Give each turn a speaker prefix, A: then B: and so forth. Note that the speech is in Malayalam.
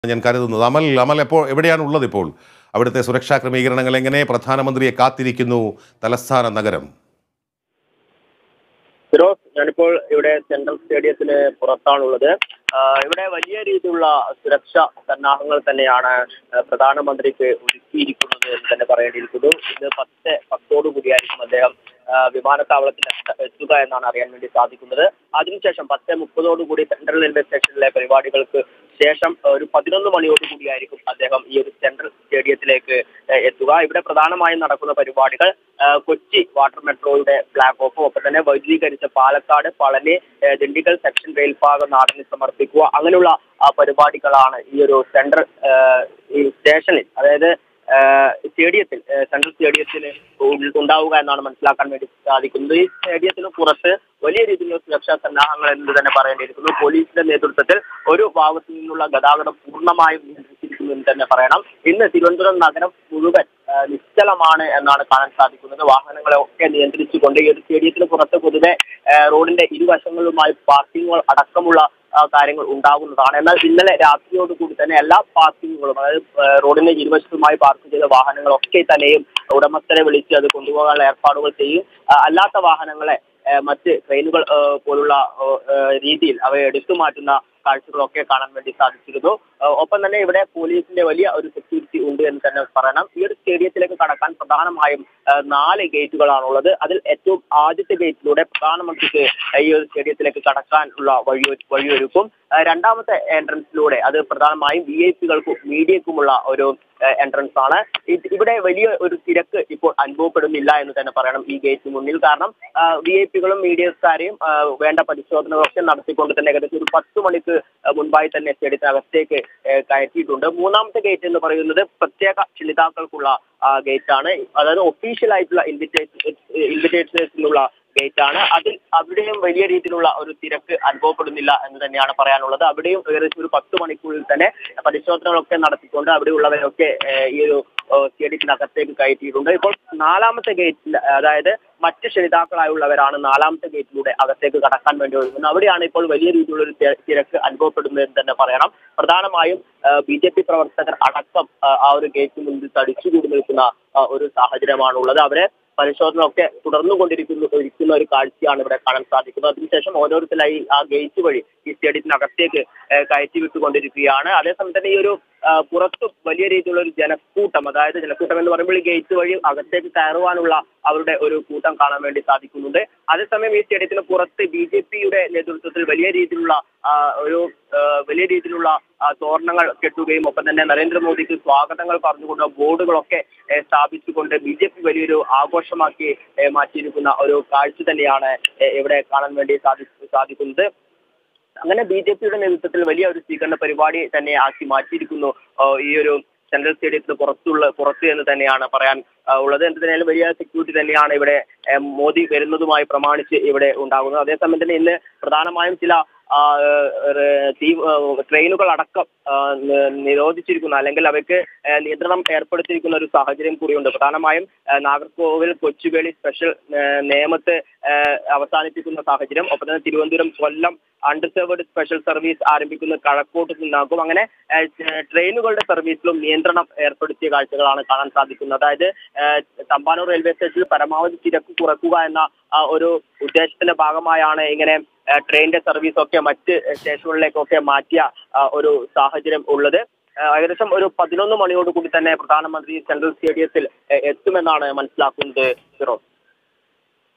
A: ഞാൻ കരുതുന്നത് അമൽ അമൽ എപ്പോൾ എവിടെയാണ് ഉള്ളത് ഇപ്പോൾ അവിടുത്തെ സുരക്ഷാ ക്രമീകരണങ്ങൾ എങ്ങനെ പ്രധാനമന്ത്രിയെ കാത്തിരിക്കുന്നു തലസ്ഥാന നഗരം
B: ഫിറോസ് ഞാനിപ്പോൾ ഇവിടെ സെൻട്രൽ സ്റ്റേഡിയത്തിന് പുറത്താണുള്ളത് ആഹ് ഇവിടെ വലിയ രീതിയിലുള്ള സുരക്ഷാ സന്നാഹങ്ങൾ തന്നെയാണ് ആഹ് പ്രധാനമന്ത്രിക്ക് ഒരുക്കിയിരിക്കുന്നത് എന്ന് തന്നെ പറയേണ്ടിയിരിക്കുന്നു ഇന്ന് പത്ത് പത്തോടു കൂടിയായിരിക്കും അദ്ദേഹം ആഹ് വിമാനത്താവളത്തിൽ എത്ത- എത്തുക എന്നാണ് അറിയാൻ വേണ്ടി സാധിക്കുന്നത് അതിനുശേഷം പത്ത് മുപ്പതോടു കൂടി സെൻട്രൽ റെയിൽവേ സ്റ്റേഷനിലെ പരിപാടികൾക്ക് ശേഷം ഒരു പതിനൊന്ന് മണിയോട് കൂടിയായിരിക്കും അദ്ദേഹം ഈ ഒരു സെൻട്രൽ സ്റ്റേഡിയത്തിലേക്ക് ഏഹ് എത്തുക ഇവിടെ പ്രധാനമായും നടക്കുന്ന പരിപാടികൾ ആഹ് കൊച്ചി വാട്ടർ മെട്രോയുടെ ഫ്ലാഗ് ഓഫ് ഒപ്പം തന്നെ വൈദ്യുതീകരിച്ച പാലക്കാട് പളനി ഏഹ് ദിണ്ടിഗൽ സെക്ഷൻ റെയിൽ ഭാഗം നാടിന് സമർപ്പിക്കുക അങ്ങനെയുള്ള ആ പരിപാടികളാണ് ഈ ഒരു സെൻട്രൽ ആഹ് ഈ സ്റ്റേഷനിൽ അതായത് ആഹ് സ്റ്റേഡിയത്തിൽ ആഹ് സെൻട്രൽ സ്റ്റേഡിയത്തിൽ ഉൾ- ഉണ്ടാവുക എന്നാണ് മനസ്സിലാക്കാൻ വേണ്ടി സാധിക്കുന്നത് ഈ സ്റ്റേഡിയത്തിന് പുറത്ത് വലിയ രീതിയിലുള്ള സുരക്ഷാ സന്നാഹങ്ങൾ എന്ന് തന്നെ പറയേണ്ടിയിരിക്കുന്നു പോലീസിന്റെ നേതൃത്വത്തിൽ ഒരു ഭാഗത്തു നിന്നുള്ള ഗതാഗതം പൂർണ്ണമായും നിയന്ത്രിച്ചിരിക്കുന്നു എന്ന് തന്നെ പറയണം ഇന്ന് തിരുവനന്തപുരം നഗരം മുഴുവൻ ആഹ് നിശ്ചലമാണ് എന്നാണ് കാണാൻ സാധിക്കുന്നത് വാഹനങ്ങളെ ഒക്കെ നിയന്ത്രിച്ചുകൊണ്ട് ഈ ഒരു സ്റ്റേഡിയത്തിന് പുറത്ത് പൊതുവെ ആഹ് റോഡിന്റെ ഇരുവശങ്ങളുമായി പാർക്കിങ്ങുകൾ അടക്കമുള്ള ആ, കാര്യങ്ങൾ ഉണ്ടാകുന്നതാണ് എന്നാൽ ഇന്നലെ രാത്രിയോട് കൂടി തന്നെ എല്ലാ പാർക്കിങ്ങുകളും അതായത് ആഹ് റോഡിന്റെ ഇരുവശത്തുമായി പാർക്ക് ചെയ്ത വാഹനങ്ങളൊക്കെ തന്നെയും ഉടമസ്ഥരെ വിളിച്ച് അത് കൊണ്ടുപോകാനുള്ള ഏർപ്പാടുകൾ ചെയ്യും ആ, അല്ലാത്ത വാഹനങ്ങളെ ആ, മറ്റ് ട്രെയിനുകൾ ആ, പോലുള്ള ആ, ആ, രീതിയിൽ അവയെ എടുത്തു മാറ്റുന്ന കാഴ്ചകളൊക്കെ കാണാൻ വേണ്ടി സാധിച്ചിരുന്നു ആ, ഒപ്പം തന്നെ ഇവിടെ പോലീസിന്റെ വലിയ ഒരു സെക്യൂരിറ്റി ഉണ്ട് എന്ന് തന്നെ പറയണം ഈ ഒരു സ്റ്റേഡിയത്തിലേക്ക് കടക്കാൻ പ്രധാനമായും ആ, നാല് ഗേറ്റുകളാണുള്ളത് അതിൽ ഏറ്റവും ആദ്യത്തെ ഗേറ്റിലൂടെ പ്രധാനമന്ത്രിക്ക് ഈ ഒരു സ്റ്റേഡിയത്തിലേക്ക് കടക്കാനുള്ള വഴി വഴിയൊരുക്കും ആ, രണ്ടാമത്തെ എൻട്രൻസിലൂടെ അത് പ്രധാനമായും വി ഐ പികൾക്കും മീഡിയക്കുമുള്ള ഒരു എൻട്രൻസ് ആണ് ഇത് ഇവിടെ വലിയ ഒരു തിരക്ക് ഇപ്പോൾ അനുഭവപ്പെടുന്നില്ല എന്ന് തന്നെ പറയണം ഈ ഗേറ്റിന് മുന്നിൽ കാരണം വി ഐ പികളും മീഡിയക്കാരെയും ആ, വേണ്ട പരിശോധനകളൊക്കെ നടത്തിക്കൊണ്ട് തന്നെ ഏകദേശം ഒരു പത്ത് മണിക്ക് മുൻപായി തന്നെ സ്റ്റേഡിയത്തിനകത്തേക്ക് ഏ, കയറ്റിയിട്ടുണ്ട് മൂന്നാമത്തെ ഗേറ്റ് എന്ന് പറയുന്നത് പ്രത്യേക ക്ഷണിതാക്കൾക്കുള്ള ഗേറ്റ് ആണ് അതായത് ഒഫീഷ്യൽ ആയിട്ടുള്ള ഇൻവിറ്റേഷൻ ഇൻവിറ്റേഷൻസിനുള്ള ഗേറ്റ് ആണ് അതിൽ അവിടെയും വലിയ രീതിയിലുള്ള ഒരു തിരക്ക് അനുഭവപ്പെടുന്നില്ല എന്ന് തന്നെയാണ് പറയാനുള്ളത് അവിടെയും ഏകദേശം ഒരു പത്ത് മണിക്കൂറിൽ തന്നെ പരിശോധനകളൊക്കെ നടത്തിക്കൊണ്ട് അവിടെയുള്ളവരൊക്കെ ഏഹ്, ഈ ഒരു ഏഹ്, സ്റ്റേഡിയത്തിനകത്തേക്ക് കയറ്റിയിട്ടുണ്ട് ഇപ്പോൾ നാലാമത്തെ ഗേറ്റിൽ അതായത് മറ്റ് ക്ഷണിതാക്കളായുള്ളവരാണ് നാലാമത്തെ ഗേറ്റിലൂടെ അകത്തേക്ക് കടക്കാൻ വേണ്ടി ഒരുങ്ങുന്നത് അവിടെയാണ് ഇപ്പോൾ വലിയ രീതിയിലുള്ള ഒരു തി- തിരക്ക് അനുഭവപ്പെടുന്നത് എന്ന് തന്നെ പറയണം പ്രധാനമായും ബി ജെ പി പ്രവർത്തകർ അടക്കം ആ, ആ ഒരു ഗേറ്റ് മുൻപിൽ തടിച്ചുകൂടി നിൽക്കുന്ന ആ, ഒരു സാഹചര്യമാണുള്ളത് അവരെ പരിശോധന ഒക്കെ തുടർന്നു കൊണ്ടിരിക്കുന്നു ഇരിക്കുന്ന ഒരു കാഴ്ചയാണ് ഇവിടെ കാണാൻ സാധിക്കുന്നത് അതിനുശേഷം ഓരോരുത്തരായി ആ ഗേറ്റ് വഴി ഈ സ്റ്റേഡിയത്തിനകത്തേക്ക് ഏഹ്, കയറ്റി വിട്ടുകൊണ്ടിരിക്കുകയാണ് അതേസമയം തന്നെ ഈ ഒരു ആ, പുറത്ത് വലിയ രീതിയിലുള്ള ഒരു ജനക്കൂട്ടം അതായത് ജനക്കൂട്ടം എന്ന് പറയുമ്പോൾ ഈ ഗേറ്റ് വഴി അകത്തേക്ക് കയറുവാനുള്ള അവരുടെ ഒരു കൂട്ടം കാണാൻ വേണ്ടി സാധിക്കുന്നുണ്ട് അതേസമയം ഈ സ്റ്റേഡിയത്തിന് പുറത്ത് ബി ജെ പിയുടെ നേതൃത്വത്തിൽ വലിയ രീതിയിലുള്ള ആ, ഒരു ആ, വലിയ രീതിയിലുള്ള ആ, തോരണങ്ങൾ കെട്ടുകയും ഒപ്പം തന്നെ നരേന്ദ്രമോദിക്ക് സ്വാഗതങ്ങൾ പറഞ്ഞുകൊണ്ട് ബോർഡുകളൊക്കെ ഏ, സ്ഥാപിച്ചുകൊണ്ട് ബി ജെ പി വലിയൊരു ആഘോഷമാക്കി ഏ, മാറ്റിയിരിക്കുന്ന ഒരു കാഴ്ച തന്നെയാണ് ഏ, ഇവിടെ കാണാൻ വേണ്ടി സാധി സാധിക്കുന്നത് അങ്ങനെ ബി ജെ പിയുടെ നേതൃത്വത്തിൽ വലിയ ഒരു സ്വീകരണ പരിപാടി തന്നെ ആക്കി മാറ്റിയിരിക്കുന്നു ആ, ഈ ഒരു സെൻട്രൽ സ്റ്റേഡിയത്തിന് പുറത്തുള്ള പുറത്ത് എന്ന് തന്നെയാണ് പറയാൻ ആ, ഉള്ളത് എന്ത് തന്നെയാലും വലിയ സെക്യൂരിറ്റി തന്നെയാണ് ഇവിടെ ഏ, മോദി വരുന്നതുമായി പ്രമാണിച്ച് ഇവിടെ ഉണ്ടാകുന്നത് അതേസമയം തന്നെ ഇന്ന് പ്രധാനമായും ചില ആ, ഏ, തീ- ഏ, ട്രെയിനുകൾ അടക്കം ആ, നി- നിരോധിച്ചിരിക്കുന്ന അല്ലെങ്കിൽ അവയ്ക്ക് ഏ, നിയന്ത്രണം ഏർപ്പെടുത്തിയിരിക്കുന്ന ഒരു സാഹചര്യം കൂടിയുണ്ട് പ്രധാനമായും ഏ, നാഗർകോവിൽ കൊച്ചുവേളി സ്പെഷ്യൽ ഏ, നേമത്ത് ഏ, അവസാനിപ്പിക്കുന്ന സാഹചര്യം ഒപ്പം തന്നെ Thiruvananthapuram Kollam unreserved special service ആരംഭിക്കുന്ന കഴക്കൂട്ട് നിന്നാകും അങ്ങനെ ഏ, ച- ട്രെയിനുകളുടെ സർവീസിലും നിയന്ത്രണം ഏർപ്പെടുത്തിയ കാഴ്ചകളാണ് കാണാൻ സാധിക്കുന്നത് അതായത് ഏ, തമ്പാനൂർ റെയിൽവേ സ്റ്റേഷനിൽ പരമാവധി തിരക്ക് കുറക്കുക എന്ന ആ, ഒരു ഉദ്ദേശത്തിന്റെ ഭാഗമായാണ് ഇങ്ങനെ ഏ, ട്രെയിനിന്റെ സർവീസ് ഒക്കെ മറ്റ് സ്റ്റേഷനുകളിലേക്കൊക്കെ മാറ്റിയ ആ, ഒരു സാഹചര്യം ഉള്ളത് ഏ, ഏകദേശം ഒരു പതിനൊന്ന് മണിയോട് കൂടി തന്നെ പ്രധാനമന്ത്രി സെൻട്രൽ സ്റ്റേഡിയത്തിൽ ഏ, എത്തുമെന്നാണ് മനസ്സിലാക്കുന്നത് ഫിറോസ്